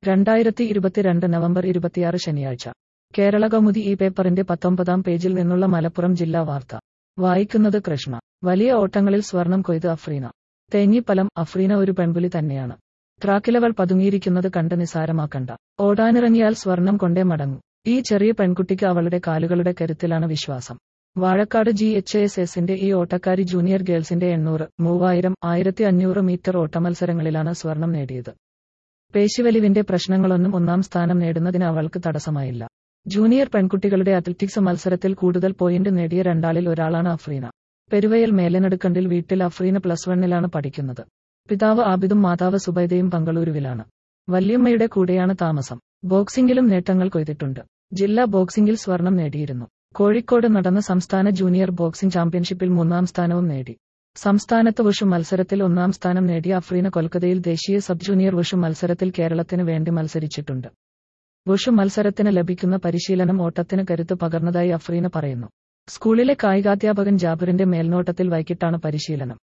രണ്ടായിരത്തി ഇരുപത്തിരണ്ട് നവംബർ ഇരുപത്തിയാറ് ശനിയാഴ്ച കേരള കൗമുദി ഈ പേപ്പറിന്റെ പത്തൊമ്പതാം പേജിൽ നിന്നുള്ള മലപ്പുറം ജില്ലാ വാർത്ത വായിക്കുന്നത് കൃഷ്ണ വലിയ ഓട്ടങ്ങളിൽ സ്വർണം കൊയ്ത് അഫ്രീന തേഞ്ഞിപ്പലം അഫ്രീന ഒരു പെൺപുലി തന്നെയാണ് ട്രാക്കിലവൾ പതുങ്ങിയിരിക്കുന്നത് കണ്ട് നിസാരമാക്കണ്ട ഓടാനിറങ്ങിയാൽ സ്വർണം കൊണ്ടേ മടങ്ങൂ ഈ ചെറിയ പെൺകുട്ടിക്ക് അവളുടെ കാലുകളുടെ കരുത്തിലാണ് വിശ്വാസം വാഴക്കാട് ജി എച്ച് എസ് എസിന്റെ ഈ ഓട്ടക്കാരി ജൂനിയർ ഗേൾസിന്റെ എണ്ണൂറ് മൂവായിരം ആയിരത്തി അഞ്ഞൂറ് മീറ്റർ ഓട്ടമത്സരങ്ങളിലാണ് സ്വർണം നേടിയത് പേശിവലിവിന്റെ പ്രശ്നങ്ങളൊന്നും ഒന്നാം സ്ഥാനം നേടുന്നതിന് അവൾക്ക് തടസ്സമായില്ല ജൂനിയർ പെൺകുട്ടികളുടെ അത്ലറ്റിക്സ് മത്സരത്തിൽ കൂടുതൽ പോയിന്റ് നേടിയ രണ്ടാളിൽ ഒരാളാണ് അഫ്രീന പെരുവയൽ മേലനടുക്കണ്ടിൽ വീട്ടിൽ അഫ്രീന പ്ലസ് വണ്ണിലാണ് പഠിക്കുന്നത് പിതാവ് ആബിദും മാതാവ് സുബൈദയും ബംഗളൂരുവിലാണ് വല്യമ്മയുടെ കൂടെയാണ് താമസം ബോക്സിംഗിലും നേട്ടങ്ങൾ കൊയ്തിട്ടുണ്ട് ജില്ലാ ബോക്സിംഗിൽ സ്വർണം നേടിയിരുന്നു കോഴിക്കോട് നടന്ന സംസ്ഥാന ജൂനിയർ ബോക്സിംഗ് ചാമ്പ്യൻഷിപ്പിൽ മൂന്നാം സ്ഥാനവും നേടി സംസ്ഥാനത്ത് വുഷു മത്സരത്തിൽ ഒന്നാം സ്ഥാനം നേടിയ അഫ്രീന കൊൽക്കത്തയിൽ ദേശീയ സബ് ജൂനിയർ വുഷു മത്സരത്തിൽ കേരളത്തിന് വേണ്ടി മത്സരിച്ചിട്ടുണ്ട് വുഷു മത്സരത്തിന് ലഭിക്കുന്ന പരിശീലനം ഓട്ടത്തിന് കരുത്ത് പകർന്നതായി അഫ്രീന പറയുന്നു സ്കൂളിലെ കായികാധ്യാപകൻ ജാബിറിന്റെ മേൽനോട്ടത്തിൽ വൈകിട്ടാണ് പരിശീലനം